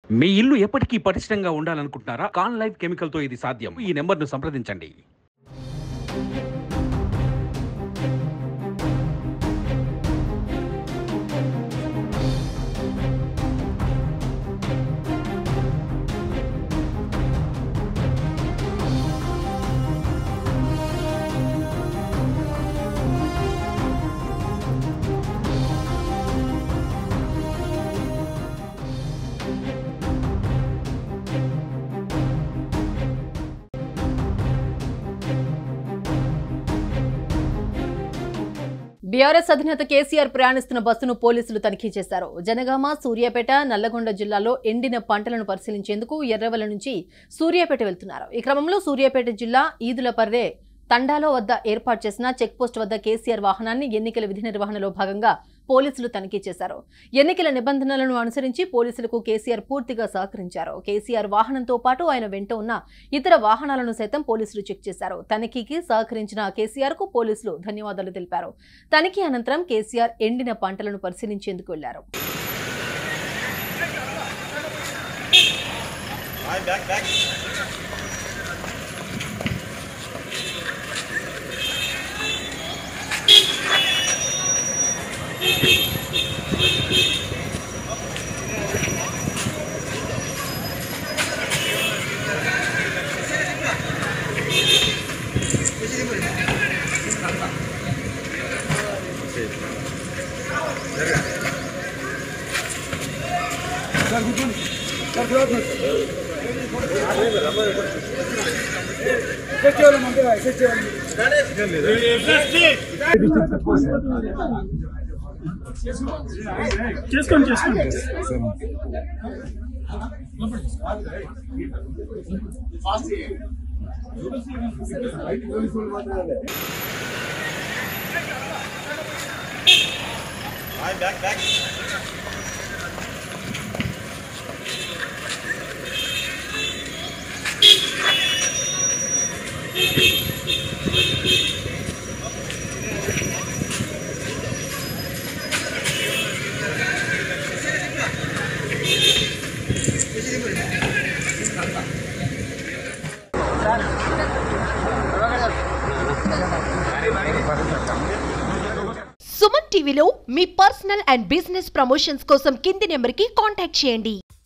మీ ఇల్లు ఎప్పటికీ పటిష్టంగా ఉండాలనుకుంటున్నారా కాన్ లైఫ్ కెమికల్ తో ఇది సాధ్యం ఈ నెంబర్ ను సంప్రదించండి బీఆర్ఎస్ అధినేత కేసీఆర్ ప్రయాణిస్తున్న బస్సును పోలీసులు తనిఖీ చేశారు జనగామ సూర్యాపేట నల్లగొండ జిల్లాలో ఎండిన పంటలను పరిశీలించేందుకు ఎర్రవల నుంచి సూర్యాపేట వెళ్తున్నారు ఈ క్రమంలో సూర్యాపేట జిల్లా ఈదులపర్రే తండాలో వద్ద ఏర్పాటు చేసిన చెక్పోస్ట్ వద్ద కేసీఆర్ వాహనాన్ని ఎన్నికల విధి నిర్వహణలో భాగంగా పోలీసులు తనిఖీ చేశారు ఎన్నికల నిబంధనలను అనుసరించి పోలీసులకు కేసీఆర్ పూర్తిగా సహకరించారు కేసీఆర్ వాహనంతో పాటు ఆయన వెంట ఉన్న ఇతర వాహనాలను సైతం పోలీసులు చెక్ చేశారు తనిఖీకి సహకరించిన కేసీఆర్ కు పోలీసులు ధన్యవాదాలు తెలిపారు తనిఖీ అనంతరం కేసీఆర్ ఎండిన పంటలను పరిశీలించేందుకు వెళ్లారు చేసుకోండి చేసుకోండి సుమన్ టీవీలో మీ పర్సనల్ అండ్ బిజినెస్ ప్రమోషన్స్ కోసం కింది నెంబర్కి కాంటాక్ట్ చేయండి